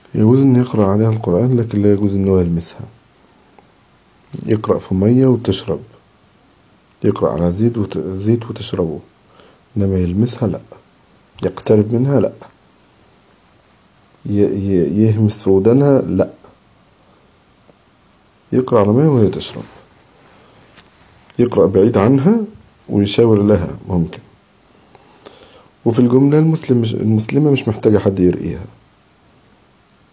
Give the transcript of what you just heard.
يجوز إن يقرأ عليها القرآن لكن لا يجوز إن هو يلمسها يقرأ في مية وتشرب يقرأ على زيت وت... زيت وتشربه إنما يلمسها لأ يقترب منها لأ ي... ي... يهمس في ودانها لأ يقرأ على مية وهي تشرب يقرأ بعيد عنها ويشاور لها ممكن وفي الجملة المسلم مش المسلمة مش محتاجة حد يرقيها